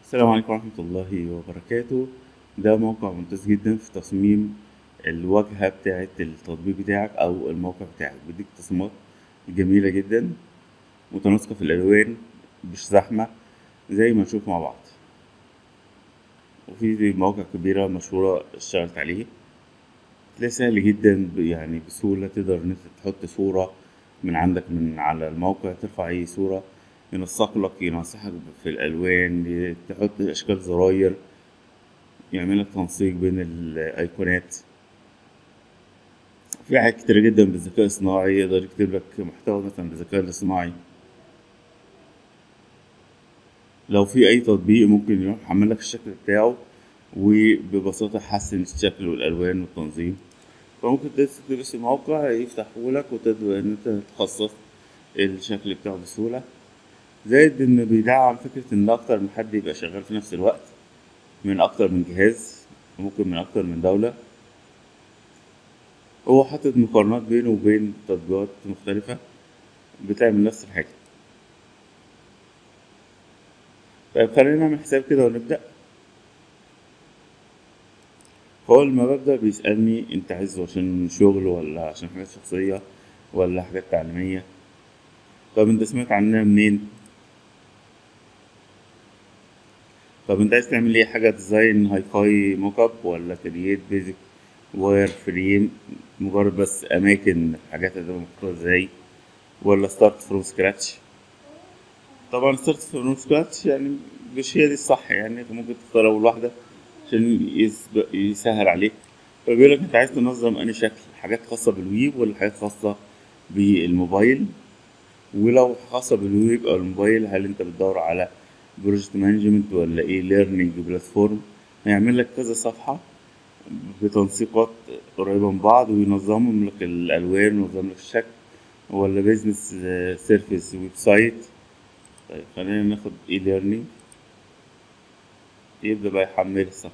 السلام عليكم ورحمة الله وبركاته ده موقع ممتاز جدا في تصميم الواجهة بتاعة التطبيق بتاعك أو الموقع بتاعك بيديك تصميمات جميلة جدا متناسقة في الألوان مش زحمة زي ما نشوف مع بعض وفي مواقع كبيرة مشهورة اشتغلت عليه تلاقي سهل جدا ب- يعني بسهولة تقدر إن أنت تحط صورة من عندك من على الموقع ترفع أي صورة ينسق لك ينصحك في الألوان ي- تحط أشكال زراير يعمل لك تنسيق بين الأيقونات في حاجات كتيرة جدا بالذكاء الصناعي يقدر يكتب لك محتوى مثلا بالذكاء الاصطناعي لو في أي تطبيق ممكن يروح يحمل لك الشكل بتاعه وببساطة يحسن الشكل والألوان والتنظيم فممكن تكتب اسم الموقع يفتحه لك وتقدر إن أنت تخصص الشكل بتاعه بسهولة زائد إن بيدعم فكرة إن أكتر من حد يبقى شغال في نفس الوقت من أكتر من جهاز وممكن من أكتر من دولة هو حاطط مقارنات بينه وبين تطبيقات مختلفة بتعمل نفس الحاجة طيب خلينا نعمل حساب كده ونبدأ فأول ما ببدأ بيسألني أنت عايزه عشان شغل ولا عشان حاجات شخصية ولا حاجات تعليمية طب أنت سمعت عننا منين؟ طب أنت عايز تعمل إيه حاجة ديزاين هاي فاي موك اب ولا كرييت بيزك واير فريم مجرد بس أماكن الحاجات هتبقى محطوطة ازاي ولا ستارت فروم سكراتش طبعا ستارت فروم سكراتش يعني مش هي دي الصح يعني ممكن تختار أول واحدة عشان يسب- يسهل عليك فبيقول لك انت عايز تنظم انهي شكل حاجات خاصة بالويب ولا حاجات خاصة بالموبايل ولو خاصة بالويب او الموبايل هل انت بتدور على بروجكت مانجمنت ولا ايه ليرنينج بلاتفورم هيعمل لك كذا صفحة بتنسيقات قريبة من بعض وينظمهم لك الالوان وينظم لك الشكل ولا بيزنس سيرفيس ويب سايت طيب خلينا ناخد ايه ليرنينج يبدأ بقى يحمل الصفحة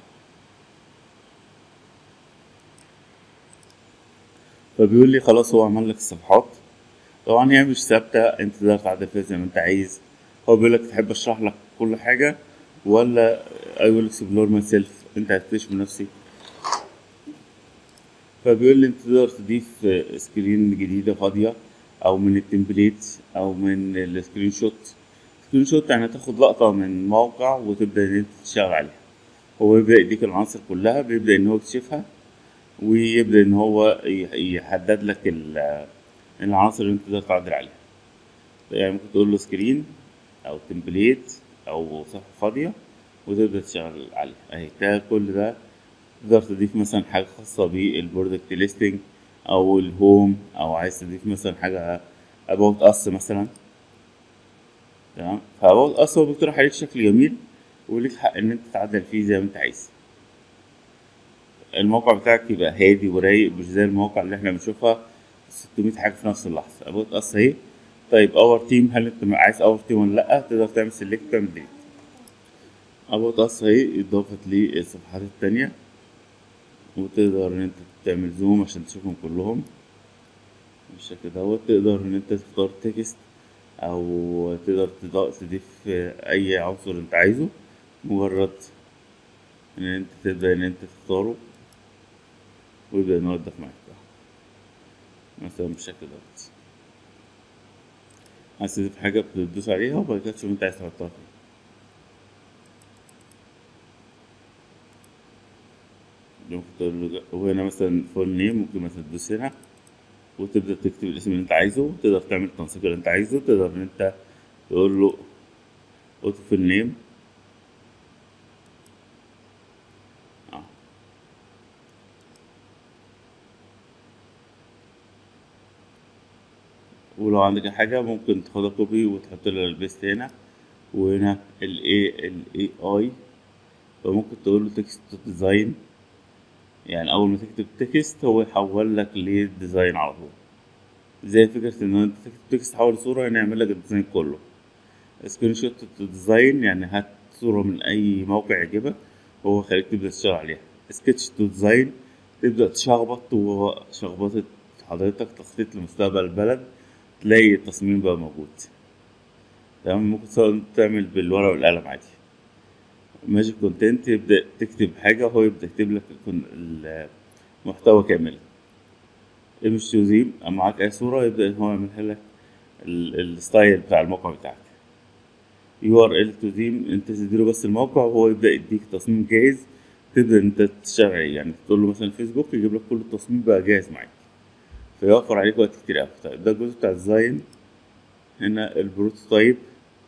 فبيقول لي خلاص هو عمل لك الصفحات طبعا هي مش ثابتة انت تقدر تعدل فيها زي ما انت عايز هو بيقول لك تحب اشرح لك كل حاجة ولا I will explore myself انت هتكتشف بنفسي فبيقول لي انت تقدر تضيف سكرين جديدة فاضية او من التمبليت او من السكرين شوت سكرين شوت يعني تاخد لقطة من موقع وتبدأ ان انت تشتغل عليها هو يبدأ يديك العناصر كلها بيبدأ ان هو يكشفها ويبدأ ان هو ي- يحدد لك ال- العناصر اللي انت تقدر تعدل عليها يعني ممكن تقول له سكرين او تمبليت او صفحة فاضية وتبدأ تشتغل عليها اهي ده كل ده تقدر تضيف مثلا حاجة خاصة بالبرودكت ليستنج او الهوم او عايز تضيف مثلا حاجة about us مثلا تمام فاباوت us هو بيقترح عليك شكل جميل وليك حق ان انت تعدل فيه زي ما انت عايز الموقع بتاعك يبقى هادي ورايق مش زي المواقع اللي احنا بنشوفها 600 حاجة في نفس اللحظة ابوت اس اهي طيب اور تيم هل انت عايز اور تيم ولا لا تقدر تعمل سيلكت تعمل ديليت ابوت اس اهي اضافت للصفحات التانية وتقدر ان انت تعمل زوم عشان تشوفهم كلهم بالشكل دوت تقدر ان انت تختار تكست او تقدر تضا- تضيف اي عنصر انت عايزه مجرد ان انت تبدأ ان انت تختاره ويبدأ ينظف معاك مثلا بالشكل دوت عايز تضيف حاجة بتدوس عليها وبعد كده تشوف انت عايز تحطها فين ممكن تقول له وهنا مثلا فول نيم ممكن مثلا تدوس هنا وتبدأ تكتب الاسم اللي انت عايزه تقدر تعمل التنسيق اللي انت عايزه تقدر ان انت تقول له اوتو فول نيم اه ولو عندك حاجة ممكن تاخدها كوبي وتحط لها البيست هنا وهنا ال A ال AI فممكن تقول له تكست ديزاين يعني أول ما تكتب تكست هو يحول لك للديزاين على طول زي فكرة إن أنت تكتب تكست تحول لصورة هنا يعمل لك الديزاين كله سكرين شوت ديزاين يعني هات صورة من أي موقع يعجبك وهو خليك تبدأ تشتغل عليها سكتش تو ديزاين تبدأ تشخبط وشخبطة حضرتك تخطيط لمستقبل البلد تلاقي التصميم بقى موجود تمام ممكن سواء تعمل بالورقة والقلم عادي ماجيك كونتنت يبدأ تكتب حاجة وهو يبدأ يكتب لك الكون- المحتوى كامل ايمج تو زيم معاك اي صورة يبدأ ان هو يعملها لك ال- الستايل بتاع الموقع بتاعك يو ار ال تو زيم انت تديله بس الموقع وهو يبدأ يديك تصميم جاهز تبدأ انت تشتغل عليه يعني تقول له مثلا فيسبوك يجيب لك كل التصميم بقى جاهز معاك فيوفر عليك وقت كتير اوي طيب ده الجزء بتاع الديزاين هنا البروتوتايب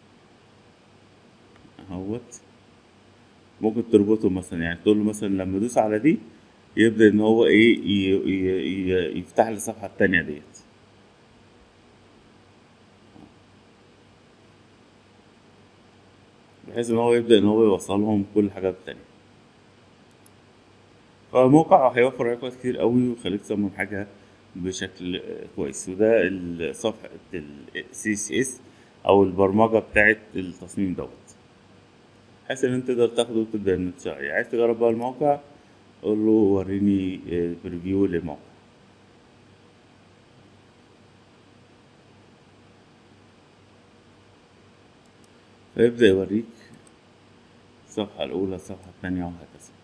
اهوت ممكن تربطه مثلا يعني تقول له مثلا لما ادوس على دي يبدأ ان هو ايه ي- ي- ي- يفتح لي الصفحة التانية ديت بحيث ان هو يبدأ ان هو يوصلهم كل الحاجات التانية فالموقع هيوفر عليك وقت كتير قوي ويخليك تصمم حاجة بشكل آه، كويس وده الصفحة ال CSS أو البرمجة بتاعت التصميم دوت بحيث إن أنت تقدر تاخده وتبدأ إن أنت تشتغل عليه. عايز تجرب بقى الموقع قول له وريني بريفيو للموقع فيبدأ يوريك الصفحة الأولى الصفحة التانية وهكذا